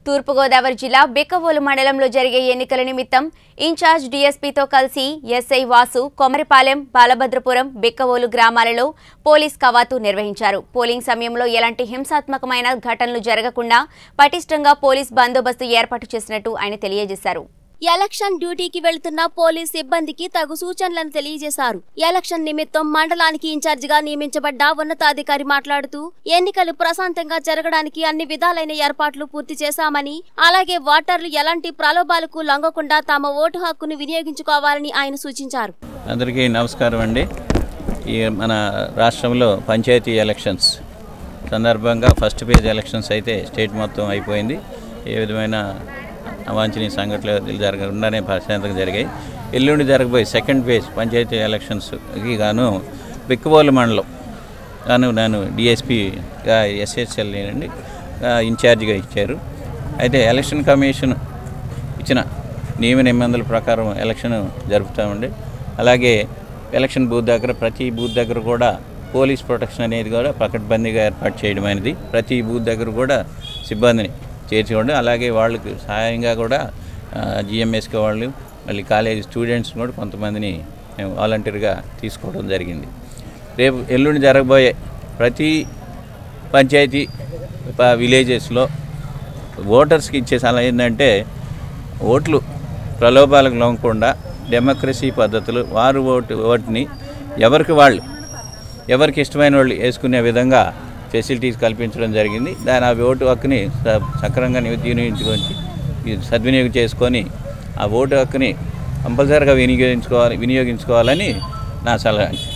తూర్పుగోదావరి జిల్లా బిక్కవోలు మండలంలో జరిగే ఎన్నికల నిమిత్తం ఇన్ఛార్జ్ డీఎస్పీతో కలిసి ఎస్ఐ వాసు కొమరిపాలెం బాలభద్రపురం బిక్కవోలు గ్రామాలలో పోలీస్ కవాతు నిర్వహించారు పోలింగ్ సమయంలో ఎలాంటి హింసాత్మకమైన ఘటనలు జరగకుండా పటిష్టంగా పోలీస్ బందోబస్తు ఏర్పాటు చేసినట్టు ఆయన తెలియజేశారు ఎలక్షన్ డ్యూటీకి వెళ్తున్న పోలీస్ సిబ్బందికి తగు సూచనలను తెలియజేశారు ఎలక్షన్ నిమిత్తం మండలానికి ఇన్ఛార్జిగా నియమించబడ్డ ఉన్నతాధికారి మాట్లాడుతూ ఎన్నికలు ప్రశాంతంగా జరగడానికి అన్ని విధాలైన ఏర్పాట్లు పూర్తి చేశామని అలాగే ఓటర్లు ఎలాంటి ప్రలోభాలకు లొంగకుండా తమ ఓటు హక్కును వినియోగించుకోవాలని ఆయన సూచించారు అందరికీ నమస్కారం అండి ఈ మన రాష్ట్రంలో పంచాయతీ ఎలక్షన్స్ సందర్భంగా ఫస్ట్ పేజ్ ఎలక్షన్స్ అయితే స్టేట్ మొత్తం అయిపోయింది ఏ విధమైన అవాంఛనీయ సంఘటనలు జరగకుండానే ప్రశాంతంగా జరిగాయి ఎల్లుండి జరగబోయే సెకండ్ పేజ్ పంచాయతీ ఎలక్షన్స్కి గాను బిక్కబోలు మండలం గాను నేను డిఎస్పీగా ఎస్హెచ్ఎల్ అండి ఇన్ఛార్జిగా ఇచ్చారు అయితే ఎలక్షన్ కమిషన్ ఇచ్చిన నియమ నిబంధనల ప్రకారం ఎలక్షన్ జరుపుతామండి అలాగే ఎలక్షన్ బూత్ దగ్గర ప్రతి బూత్ దగ్గర కూడా పోలీస్ ప్రొటెక్షన్ అనేది కూడా పకడ్బందీగా ఏర్పాటు చేయడం అనేది ప్రతి బూత్ దగ్గర కూడా సిబ్బందిని చేర్చుకోండి అలాగే వాళ్ళకి సహాయంగా కూడా జిఎంఎస్కి వాళ్ళు మళ్ళీ కాలేజీ స్టూడెంట్స్ కూడా కొంతమందిని మేము వాలంటీర్గా తీసుకోవడం జరిగింది రేపు ఎల్లుండి జరగబోయే ప్రతి పంచాయతీ ప- విలేజెస్లో ఓటర్స్కి ఇచ్చే సలహా ఏంటంటే ఓట్లు ప్రలోభాలకు లొంగకుండా డెమోక్రసీ పద్ధతులు వారు ఓటు ఓటుని ఎవరికి వాళ్ళు ఎవరికి ఇష్టమైన వాళ్ళు వేసుకునే విధంగా ఫెసిలిటీస్ కల్పించడం జరిగింది దాని ఆ ఓటు హక్కుని స- సక్రమంగా వినియోగించుకొని ఇది సద్వినియోగం చేసుకొని ఆ ఓటు హక్కుని కంపల్సరీగా వినియోగించుకోవాలి వినియోగించుకోవాలని నా సలహా